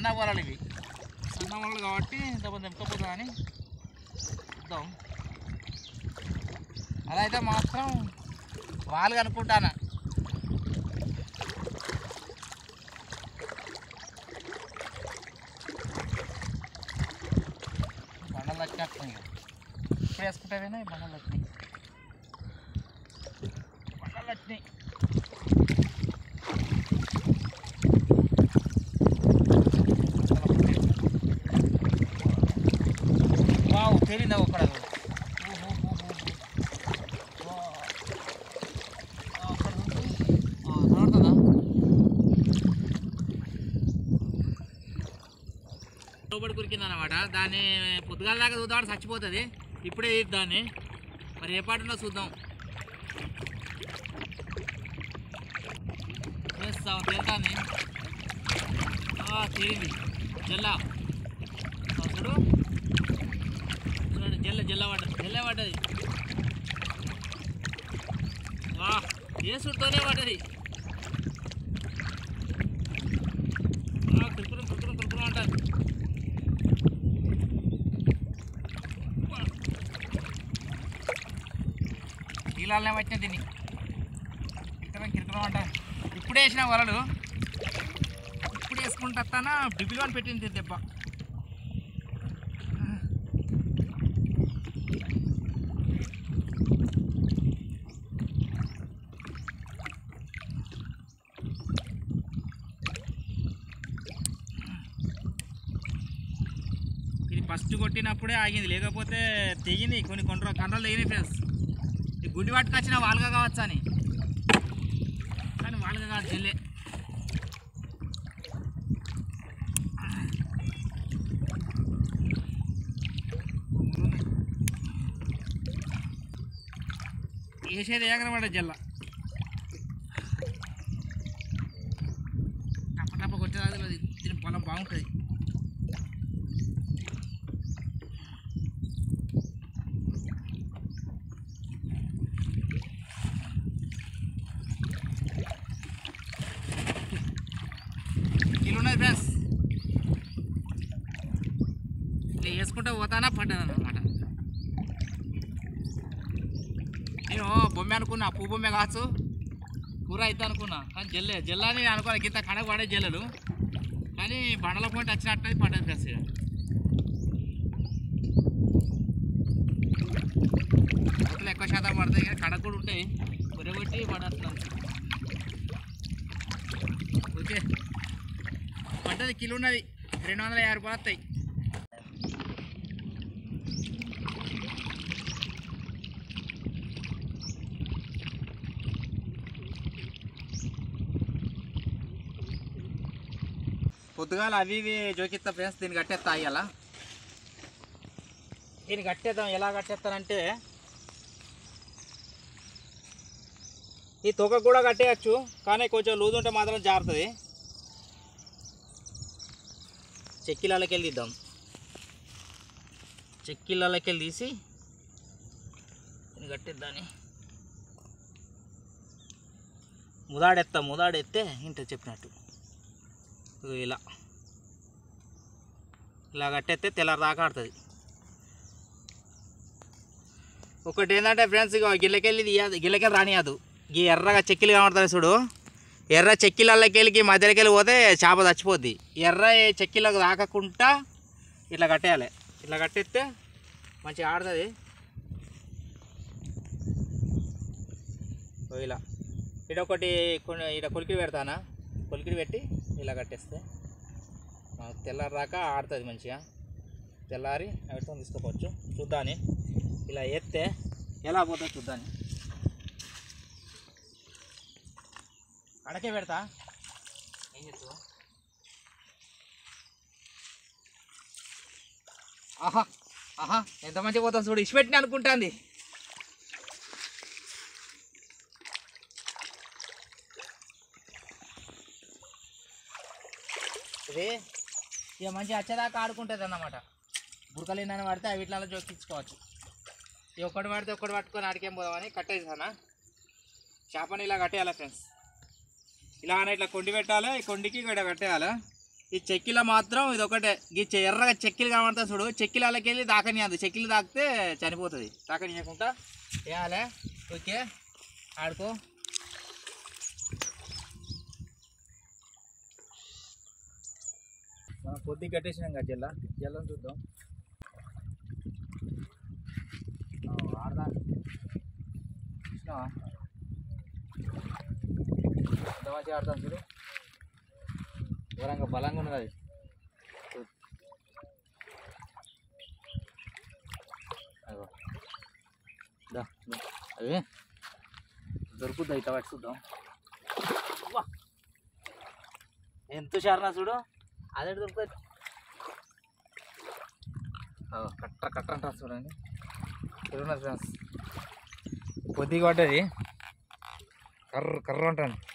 సన్న వలలు ఇవి సన్న వలలు కాబట్టి ఇంతమంది ఎంకపోతుందా అని చూద్దాం అలా అయితే మాత్రం వాళ్ళు అనుకుంటానా బండలు వచ్చినట్టున్నాయి ఇక. ఇప్పుడు వేసుకుంటావేనా ఈ బండలు వచ్చినాయి బండలు వచ్చినాయి వావ్ తేలిందా ఒక్కడ లోబడి కురికింది అనమాట దాన్ని పొద్దుగాల దాకా చూద్దాం చచ్చిపోతుంది ఇప్పుడే తీద్దాం దాన్ని మరి ఏ పాటలో చూద్దాం వేస్తాం తేలుతాంది ఆ, తేలింది జల్లా ఆ, చూడు చూడండి జల్ల జల్ల పడ్డది జల్ల పడ్డది వా ఏ సుడితోనే పడ్డది ఆ, కురుకురం కురుకురం కురుకురం అంటారు నీళ్ళనే వచ్చిన దీన్ని కిరకరం కిరకరం అంటారు ఇప్పుడు వేసిన వలలు ఇప్పుడు వేసుకుంటానా డిబిల్ అని పెట్టింది దెబ్బ ఇది ఫస్ట్ కొట్టినప్పుడే ఆగింది లేకపోతే తెగింది కొన్ని కొండ్ర కండ్రలు తెగినాయి ఫ్రెండ్స్ ఈ గుండి పట్టుకొచ్చిన వాళ్ళగా కావచ్చు అని కానీ వాళ్ళగా కాదు జల్లే వేసేది ఏగనమాట జల్ల టప్ప టప్ప కొట్టేది అది దీని పొలం బాగుంటుంది కిలో ఉన్నది ఫ్రెండ్స్ నేను వేసుకుంటూ పోతానా పడ్డాను అనమాట నేను బొమ్మ అనుకున్నా పువ్వు బొమ్మ కావచ్చు కూర అయితే అనుకున్నా కానీ జల్లే జల్లని అనుకోవాలి ఇంత కడగ పడే జల్లలు కానీ బండల పోటీ వచ్చినట్టు పడ్డది ఫ్రెండ్స్ ఇక కోతులు ఎక్కువ శాతం పడతాయి కానీ కడగ కూడా ఉంటాయి కొరగొట్టి పడట్లేదు ఓకే పడ్డది కిలో ఉన్నది రెండు వందల యాభై రూపాయలు వస్తాయి పొద్దుగాల అవి ఇవి జోకిస్తా ఫ్రెండ్స్ దీన్ని కట్టేస్తా ఇవాళ దీన్ని కట్టేద్దాం ఎలా కట్టేస్తానంటే ఈ తొక్క కూడా కట్టేయచ్చు కానీ కొంచెం లూజ్ ఉంటే మాత్రం జారుతుంది చెక్కిళ్ళకి వెళ్ళి తీద్దాం చెక్కిళ్ళకి వెళ్ళి తీసి దీన్ని కట్టేద్దాని ముదాడెత్తా ముదాడెత్తే ఇంత చెప్పినట్టు ఇగో ఇలా ఇలా కట్టేస్తే తెల్లారి దాకా ఆడుతుంది ఒకటి ఏంటంటే ఫ్రెండ్స్ ఇక గిల్లకెళ్ళి తీయదు గిల్లకెళ్ళి రానియదు ఈ ఎర్రగా చెక్కిలు కనబడుతుంది చూడు ఎర్ర చెక్కిళ్ళకెళ్ళి మధ్యలోకి వెళ్ళి పోతే చేప చచ్చిపోద్ది ఎర్ర చెక్కిళ్ళకు తాకకుండా ఇట్లా కట్టేయాలి ఇట్లా కట్టేస్తే మంచిగా ఆడుతుంది ఓ ఇలా ఇక్కడ ఒకటి ఇక్కడ కొలికిడి పెడతానా కొలికిడి పెట్టి ఇలా కట్టేస్తే మనకు తెల్లారి దాకా ఆడుతుంది మంచిగా తెల్లారి అవితో తీసుకోవచ్చు చూద్దాని ఇలా ఎత్తే ఎలా పోతుందో చూద్దాని అడకే పెడతా ఏం చెప్తావు ఆహా ఆహా ఎంత మంచిగా పోతాం చూడు ఇచ్చిపెట్టిన అనుకుంటాంది ఇది ఇక మంచిగా వచ్చేదాకా ఆడుకుంటుంది అన్నమాట బురకలు ఏందని పడితే అవి ఇట్లా జోకించుకోవచ్చు ఇక ఒక్కటి పడితే ఒక్కటి పట్టుకొని ఆడికేం పోదామని కట్టేసానా చేపని ఇలా కట్టేయాలి ఫ్రెండ్స్ ఇలా అని ఇట్లా కొండి పెట్టాలి ఈ కొండికి ఇక్కడ కట్టేయాలి ఈ చెక్కిల మాత్రం ఇది ఒకటే ఈ చె- ఎర్రగా చెక్కిలు కనబడతాయి చూడు చెక్కిలకి వెళ్ళి దాకనియదు చెక్కిలు తాకితే చనిపోతుంది తాకనియకుండా వేయాలి ఓకే ఆడుకో మనం కొద్ది కట్టేసినాం కదా జల్ల జల్లని చూద్దాం ఆ, ఆడదా చూసినావా ఎంత మంచిగా ఆడతాం చూడు ఘోరంగా బలంగా ఉన్నది అది చూ. అదిగో. దా, దా. అది దొరుకుద్దా ఇట్లా పట్టి చూద్దాం వా. ఎంత షార్నా చూడు అదే దొరుకుతుంది అదిగో, కట్ట కట్ట అంటారు చూడండి చూడండి ఫ్రెండ్స్ కొద్దిగా పడ్డది కర్ర కర్ర అంటాను